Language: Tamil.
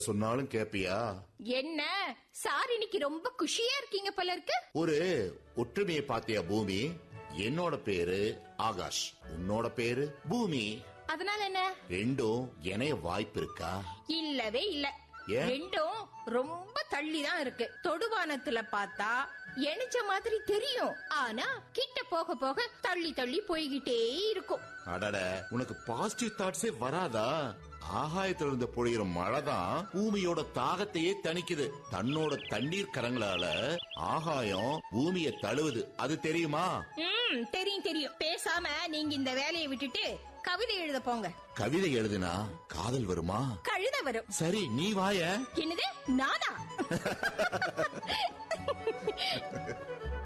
சொன்னாலும் கேப்பியா என்ன சார் இன்னைக்கு ரொம்ப குஷியா இருக்கீங்க போல இருக்கு ஒரு ஒற்றுமையை பாத்தியா பூமி என்னோட பேரு ஆகாஷ் உன்னோட பேரு பூமி அதனால என்ன ரெண்டும் இணைய வாய்ப்பு இருக்கா இல்லவே இல்ல ஏன்? ரெண்டும் ரொம்ப தள்ளி தான் இருக்கு தொடுவானத்துல பார்த்தா எணிச்ச மாதிரி தெரியும் ஆனா கிட்ட போக போக தள்ளி தள்ளி போய்கிட்டே இருக்கும் அடட உனக்கு பாசிட்டிவ் தாட்ஸே வராதா ஆகாயத்துல இருந்து பொழியிற மழை தான் பூமியோட தாகத்தையே தணிக்குது தன்னோட தண்ணீர் கரங்களால ஆகாயம் பூமியை தழுவுது அது தெரியுமா ம் தெரியும் தெரியும் பேசாம நீங்க இந்த வேலையை விட்டுட்டு கவிதை எழுத போங்க கவிதை எழுதுனா காதல் வருமா கழுத வரும் சரி நீ வாய என்னது நானா